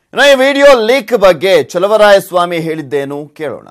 ಇನ್ನು ಈ video leak ಬಗ್ಗೆ ಚಲವರಾಯ ಸ್ವಾಮಿ ಹೇಳಿದ್ದೇನು ಕೇಳೋಣ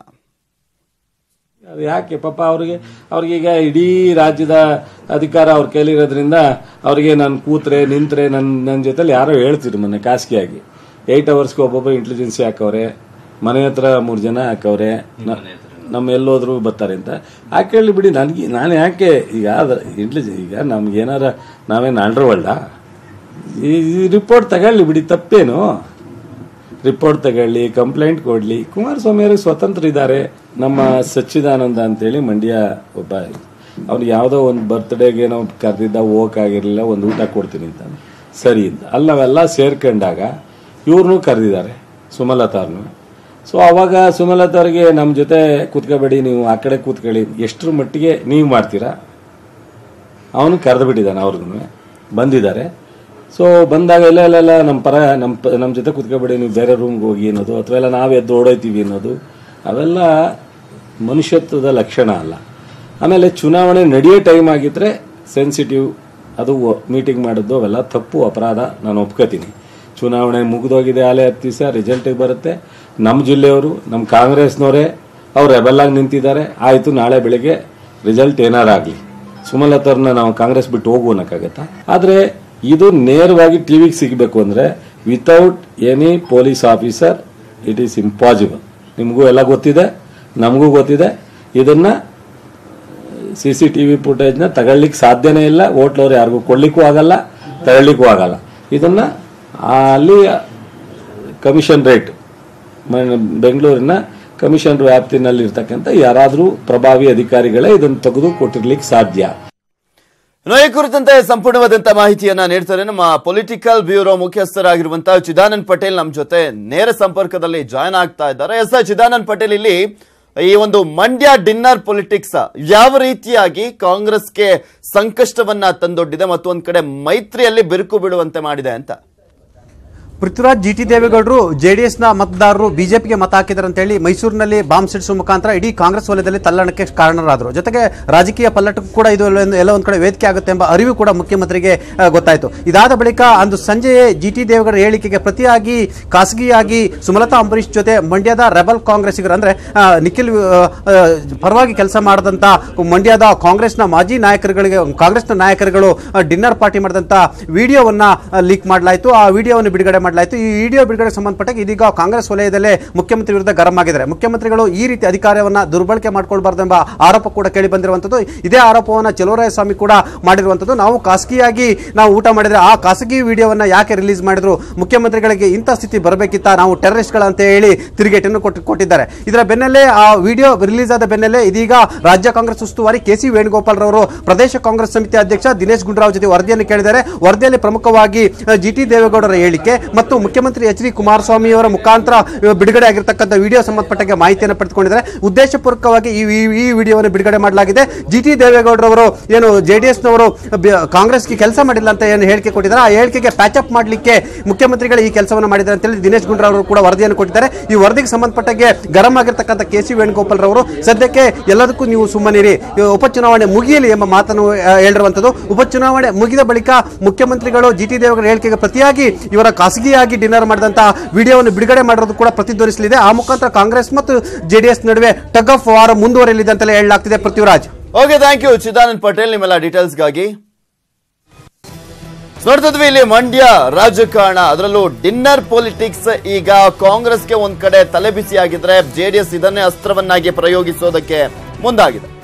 ಅದು ಯಾಕೆ ಪಾಪ ಅವ್ರಿಗೆ ಅವ್ರಿಗೀಗ ಇಡೀ ರಾಜ್ಯದ ಅಧಿಕಾರ ಅವ್ರ ಕೈಲಿರೋದ್ರಿಂದ ಅವ್ರಿಗೆ ನಾನು ಕೂತ್ರೆ ನಿಂತ್ರೆ ನನ್ನ ನನ್ನ ಜೊತೆಲಿ ಯಾರೋ ಹೇಳ್ತಿದ್ರು ಮೊನ್ನೆ ಖಾಸಗಿಯಾಗಿ ಏಯ್ಟ್ ಅವರ್ಸ್ಗೆ ಒಬ್ಬೊಬ್ಬರು ಇಂಟೆಲಿಜೆನ್ಸಿ ಹಾಕವ್ರೆ ಮನೆ ಹತ್ರ ಮೂರು ಜನ ಹಾಕವ್ರೆ ನ- ನಮ್ಮ ಎಲ್ಲೋದ್ರು ಬರ್ತಾರೆ ಅಂತ ಹಾಕೇಳಿ ಬಿಡಿ ನನಗೆ ನಾನು ಯಾಕೆ ಈಗ ಇಂಟೆಲಿಜೆನ್ಸ್ ಈಗ ನಮ್ಗೆ ಏನಾರ ನಾವೇನು ಅಂಡ್ರವಲ್ಡ ಈ ರಿಪೋರ್ಟ್ ತಗೊಳ್ಳಿ ಬಿಡಿ ತಪ್ಪೇನು ರಿಪೋರ್ಟ್ ತಗೊಳ್ಳಿ ಕಂಪ್ಲೇಂಟ್ ಕೊಡ್ಲಿ ಕುಮಾರಸ್ವಾಮಿ ಅವರು ಸ್ವತಂತ್ರ ಇದ್ದಾರೆ ನಮ್ಮ ಸಚ್ಚಿದಾನಂದ ಅಂತೇಳಿ ಮಂಡ್ಯ ಒಬ್ಬ ಅವ್ನಿಗೆ ಯಾವುದೋ ಒಂದು ಬರ್ತ್ಡೇಗೆ ಏನೋ ಕರೆದಿದ್ದ ಹೋಗಕ್ಕಾಗಿರ್ಲಿಲ್ಲ ಒಂದು ಊಟ ಕೊಡ್ತೀನಿ ಅಂತ ಸರಿ ಅಂತ ಅಲ್ಲಿ ನಾವೆಲ್ಲ ಸೇರ್ಕೊಂಡಾಗ ಇವ್ರನ್ನೂ ಕರೆದಿದ್ದಾರೆ ಸುಮಲತಾ ಅವ್ರನ್ನು ಸೊ ಅವಾಗ ಸುಮಲತಾ ಅವ್ರಿಗೆ ನಮ್ಮ ಜೊತೆ ಕೂತ್ಕೋಬೇಡಿ ನೀವು ಆ ಕಡೆ ಕೂತ್ಕೊಳ್ಳಿ ಎಷ್ಟರ ಮಟ್ಟಿಗೆ ನೀವು ಮಾಡ್ತೀರಾ ಅವನು ಕರೆದು ಬಿಟ್ಟಿದ್ದಾನೆ ಅವ್ರಿಗೂ ಬಂದಿದ್ದಾರೆ ಸೊ ಬಂದಾಗ ಎಲ್ಲ ಎಲ್ಲ ಎಲ್ಲ ನಮ್ಮ ಪರ ನಮ್ಮ ಪ- ನಮ್ಮ ಜೊತೆ ಕುತ್ಕೊಬೇಡಿ ನೀವು ಬೇರೆ ರೂಮ್ಗೆ ಹೋಗಿ ಅನ್ನೋದು ಅಥವಾ ಎಲ್ಲ ನಾವು ಎದ್ದು ಓಡೋಯ್ತೀವಿ ಅನ್ನೋದು ಅವೆಲ್ಲ ಮನುಷ್ಯತ್ವದ ಲಕ್ಷಣ ಅಲ್ಲ ಆಮೇಲೆ ಚುನಾವಣೆ ನಡೆಯೋ ಟೈಮ್ ಆಗಿದ್ರೆ ಸೆನ್ಸಿಟಿವ್ ಅದು ಮೀಟಿಂಗ್ ಮಾಡೋದು ಅವೆಲ್ಲ ತಪ್ಪು ಅಪರಾಧ ನಾನು ಒಪ್ಕೋತೀನಿ ಚುನಾವಣೆ ಮುಗಿದೋಗಿದೆ ಆಲೆ ಹತ್ತು ದಿವಸ ರಿಸಲ್ಟಿಗೆ ಬರುತ್ತೆ ನಮ್ಮ ಜಿಲ್ಲೆಯವರು ನಮ್ಮ ಕಾಂಗ್ರೆಸ್ನವರೇ ಅವ್ರು ರೆಬೆಲ್ಲಾಗಿ ನಿಂತಿದ್ದಾರೆ ಆಯಿತು ನಾಳೆ ಬೆಳಿಗ್ಗೆ ರಿಸಲ್ಟ್ ಏನಾರಾಗಲಿ ಸುಮಲತಾರ್ನ ನಾವು ಕಾಂಗ್ರೆಸ್ ಬಿಟ್ಟು ಹೋಗು ಅನ್ನಕ್ಕಾಗತ್ತಾ ಆದ್ರೆ ಇದು ನೇರವಾಗಿ ಟಿವಿಗೆ ಸಿಗಬೇಕು ಅಂದ್ರೆ without any police officer it is impossible ನಿಮಗೂ ಎಲ್ಲ ಗೊತ್ತಿದೆ ನಮಗೂ ಗೊತ್ತಿದೆ ಇದನ್ನ ಸಿ ಸಿ ಟಿ ವಿ ಫುಟೇಜ್ನ ತಗೊಳ್ಳಿಕ್ಕೆ ಸಾಧ್ಯನೇ ಇಲ್ಲ ಹೋಟ್ಲವ್ರು ಯಾರಿಗೂ ಕೊಡ್ಲಿಕ್ಕೂ ಆಗಲ್ಲ ತಗೊಳ್ಳಿಕ್ಕೂ ಆಗಲ್ಲ ಇದನ್ನ ಅಲ್ಲಿ ಕಮಿಷನ್ ರೇಟ್ ಬೆಂಗಳೂರಿನ ಕಮಿಷನ್ ವ್ಯಾಪ್ತಿನಲ್ಲಿ ಇರ್ತಕ್ಕಂಥ ಯಾರಾದರೂ ಪ್ರಭಾವಿ ಅಧಿಕಾರಿಗಳೇ ಇದನ್ನು ತೆಗೆದು ಕೊಟ್ಟಿರ್ಲಿಕ್ಕೆ ಸಾಧ್ಯ ಇನ್ನು ಈ ಕುರಿತಂತೆ ಸಂಪೂರ್ಣವಾದಂತಹ ಮಾಹಿತಿಯನ್ನ ನೀಡ್ತಾರೆ ನಮ್ಮ ಪೊಲಿಟಿಕಲ್ ಬ್ಯೂರೋ ಮುಖ್ಯಸ್ಥರಾಗಿರುವಂತಹ ಚಿದಾನಂದ್ ಪಟೇಲ್ ನಮ್ಮ ಜೊತೆ ನೇರ ಸಂಪರ್ಕದಲ್ಲಿ ಜಾಯ್ನ್ ಆಗ್ತಾ ಇದ್ದಾರೆ ಎಸ್ ಚಿದಾನಂದ್ ಪಟೇಲ್ ಇಲ್ಲಿ ಈ ಒಂದು ಮಂಡ್ಯ ಡಿನ್ನರ್ ಪೊಲಿಟಿಕ್ಸ್ ಯಾವ ರೀತಿಯಾಗಿ ಕಾಂಗ್ರೆಸ್ಗೆ ಸಂಕಷ್ಟವನ್ನ ತಂದೊಡ್ಡಿದೆ ಮತ್ತು ಒಂದ್ ಕಡೆ ಮೈತ್ರಿಯಲ್ಲಿ ಬಿರುಕು ಬೀಳುವಂತೆ ಮಾಡಿದೆ ಅಂತ ಪೃಥ್ವಿರಾಜ್ ಜಿ ಟಿ ದೇವೇಗೌಡರು ಜೆಡಿಎಸ್ನ ಮತದಾರರು ಬಿಜೆಪಿಗೆ ಮತ ಹಾಕಿದ್ದಾರೆ ಅಂತ ಹೇಳಿ ಮೈಸೂರಿನಲ್ಲಿ ಬಾಂಬ್ ಸಿಡಿಸುವ ಮುಖಾಂತರ ಇಡೀ ಕಾಂಗ್ರೆಸ್ ವಲಯದಲ್ಲಿ ತಲ್ಲಣಕ್ಕೆ ಕಾರಣರಾದರು ಜೊತೆಗೆ ರಾಜಕೀಯ ಪಲ್ಲಟಕ್ಕೂ ಕೂಡ ಇದು ಎಲ್ಲ- ಎಲ್ಲ ಒಂದ್ ಕಡೆ ವೇದಿಕೆ ಆಗುತ್ತೆ ಎಂಬ ಅರಿವು ಕೂಡ ಮುಖ್ಯಮಂತ್ರಿಗೆ ಆ, ಗೊತ್ತಾಯಿತು ಇದಾದ ಬಳಿಕ ಅಂದು ಸಂಜೆಯೇ ಜಿ ಟಿ ದೇವೇಗೌಡರ ಹೇಳಿಕೆಗೆ ಪ್ರತಿಯಾಗಿ ಖಾಸಗಿಯಾಗಿ ಸುಮಲತಾ ಅಂಬರೀಶ್ ಜೊತೆ ಮಂಡ್ಯದ ರೆಬಲ್ ಕಾಂಗ್ರೆಸ್ಸಿಗರು ಅಂದ್ರೆ ಆ, ನಿಖಿಲ್ ಆ, ಆ, ಪರವಾಗಿ ಕೆಲಸ ಮಾಡಿದಂತ ಮಂಡ್ಯದ ಕಾಂಗ್ರೆಸ್ನ ಮಾಜಿ ನಾಯಕರುಗಳಿಗೆ ಕಾಂಗ್ರೆಸ್ನ ನಾಯಕರುಗಳು ಡಿನ್ನರ್ ಪಾರ್ಟಿ ಮಾಡಿದಂತ ವಿಡಿಯೋವನ್ನ ಲೀಕ್ ಮಾಡಲಾಯಿತು ಆ ವಿಡಿಯೋವನ್ನು ಬಿಡುಗಡೆ ಮಾಡಲಾಯಿತು ಈ ವಿಡಿಯೋ ಬಿಡುಗಡೆ ಸಂಬಂಧಪಟ್ಟಾಗ ಇದೀಗ ಕಾಂಗ್ರೆಸ್ ವಲಯದಲ್ಲೇ ಮುಖ್ಯಮಂತ್ರಿ ವಿರುದ್ಧ ಗರಂ ಆಗಿದ್ದಾರೆ ಮುಖ್ಯಮಂತ್ರಿಗಳು ಈ ರೀತಿ ಅಧಿಕಾರವನ್ನ ದುರ್ಬಳಕೆ ಮಾಡ್ಕೊಳ್ಬಾರ್ದು ಎಂಬ ಆರೋಪ ಕೂಡ ಕೇಳಿ ಬಂದಿರುವಂತದ್ದು ಇದೇ ಆರೋಪವನ್ನ ಚಲುವರಾಯ ಸ್ವಾಮಿ ಕೂಡ ಮಾಡಿರುವಂತದ್ದು ನಾವು ಖಾಸಗಿಯಾಗಿ ನಾವು ಊಟ ಮಾಡಿದ್ರೆ ಆ ಖಾಸಗಿ ವಿಡಿಯೋವನ್ನ ಯಾಕೆ ರಿಲೀಸ್ ಮಾಡಿದ್ರು ಮುಖ್ಯಮಂತ್ರಿಗಳಿಗೆ ಇಂಥ ಸ್ಥಿತಿ ಬರಬೇಕಿತ್ತ ನಾವು ಟೆರರಿಸ್ಟ್ಗಳ ಅಂತ ಹೇಳಿ ತಿರುಗೇಟನ್ನು ಕೊಟ್ಟು ಕೊಟ್ಟಿದ್ದಾರೆ ಇದರ ಬೆನ್ನಲ್ಲೇ ಆ ವಿಡಿಯೋ ರಿಲೀಸ್ ಆದ ಬೆನ್ನಲ್ಲೇ ಇದೀಗ ರಾಜ್ಯ ಕಾಂಗ್ರೆಸ್ ಉಸ್ತುವಾರಿ ಕೆ ಸಿ ವೇಣುಗೋಪಾಲ್ ರವರು ಪ್ರದೇಶ ಕಾಂಗ್ರೆಸ್ ಸಮಿತಿ ಅಧ್ಯಕ್ಷ ದಿನೇಶ್ ಗುಂಡೂರಾವ್ ಜೊತೆ ವರದಿಯನ್ನು ಕೇಳಿದ್ದಾರೆ ವರದಿಯಲ್ಲಿ ಪ್ರಮುಖವಾಗಿ ಜಿ ಟಿ ದೇವೇಗೌಡರ ಹೇಳಿಕೆ ಮತ್ತು ಮುಖ್ಯಮಂತ್ರಿ ಎಚ್ ಡಿ ಕುಮಾರಸ್ವಾಮಿ ಅವರ ಮುಖಾಂತರ ಅಹ್, ಬಿಡುಗಡೆ ಆಗಿರ್ತಕ್ಕಂಥ ವಿಡಿಯೋ ಸಂಬಂಧಪಟ್ಟ ಮಾಹಿತಿಯನ್ನು ಪಡೆದುಕೊಂಡಿದ್ದಾರೆ ಉದ್ದೇಶಪೂರ್ವಕವಾಗಿ ಈ ಈ- ಈ ವಿಡಿಯೋವನ್ನು ಬಿಡುಗಡೆ ಮಾಡಲಾಗಿದೆ ಜಿ ಟಿ ದೇವೇಗೌಡರವರು ಏನು ಜೆಡಿಎಸ್ನವರು ಕಾಂಗ್ರೆಸ್ಗೆ ಕೆಲಸ ಮಾಡಿಲ್ಲ ಅಂತ ಏನು ಹೇಳಿಕೆ ಕೊಟ್ಟಿದ್ದಾರೆ ಆ ಹೇಳಿಕೆಗೆ ಪ್ಯಾಚಪ್ ಮಾಡಲಿಕ್ಕೆ ಮುಖ್ಯಮಂತ್ರಿಗಳು ಈ ಕೆಲಸವನ್ನು ಮಾಡಿದ್ದಾರೆ ಅಂತ ಹೇಳಿ ದಿನೇಶ್ ಗುಂಡೂರಾವ್ ಅವರು ಕೂಡ ವರದಿಯನ್ನು ಕೊಟ್ಟಿದ್ದಾರೆ ಈ ವರದಿಗೆ ಸಂಬಂಧಪಟ್ಟಾಗೆ ಗರಂ ಆಗಿರ್ತಕ್ಕಂಥ ಕೆ ಸಿ ವೇಣುಗೋಪಾಲ್ ರವರು ಸದ್ಯಕ್ಕೆ ಎಲ್ಲದಕ್ಕೂ ನೀವು ಸುಮ್ಮನಿರಿ ಈ ಉಪಚುನಾವಣೆ ಮುಗಿಯಲಿ ಎಂಬ ಮಾತನ್ನು ಆ, ಹೇಳಿರುವಂತದ್ದು ಉಪಚುನಾವಣೆ ಮುಗಿದ ಬಳಿಕ ಮುಖ್ಯಮಂತ್ರಿಗಳು ಜಿ ಟಿ ದೇವೇಗೌಡ ಹೇಳಿಕೆಗೆ ಪ್ರತಿಯಾಗಿ ಇವರ ಖಾಸಗಿಯಾಗಿ ಡಿನ್ನರ್ ಮಾಡಿದಂತಹ ವಿಡಿಯೋವನ್ನು ಬಿಡುಗಡೆ ಮಾಡಿರೋದು ಕೂಡ ಪ್ರತಿಧ್ವನಿಸಲಿದೆ ಆ ಮುಖಾಂತರ ಕಾಂಗ್ರೆಸ್ ಮತ್ತು ಜೆಡಿಎಸ್ ನಡುವೆ ಟಗ್ ಆಫ್ ವಾರ ಮುಂದುವರಿಯಲಿದೆ ಅಂತಲೇ ಹೇಳಲಾಗ್ತಿದೆ Prithviraj okay thank you Chidanand Patel ನಿಮ್ಮೆಲ್ಲ ಡೀಟೇಲ್ಸ್ಗಾಗಿ ನೋಡ್ತಿದ್ವಿ ಇಲ್ಲಿ ಮಂಡ್ಯ ರಾಜಕಾರಣ ಅದರಲ್ಲೂ ಡಿನ್ನರ್ ಪೊಲಿಟಿಕ್ಸ್ ಈಗ ಕಾಂಗ್ರೆಸ್ಗೆ ಒಂದ್ ಕಡೆ ತಲೆಬಿಸಿ ಆಗಿದ್ರೆ ಜೆಡಿಎಸ್ ಇದನ್ನೇ ಅಸ್ತ್ರವನ್ನಾಗಿ ಪ್ರಯೋಗಿಸೋದಕ್ಕೆ ಮುಂದಾಗಿದೆ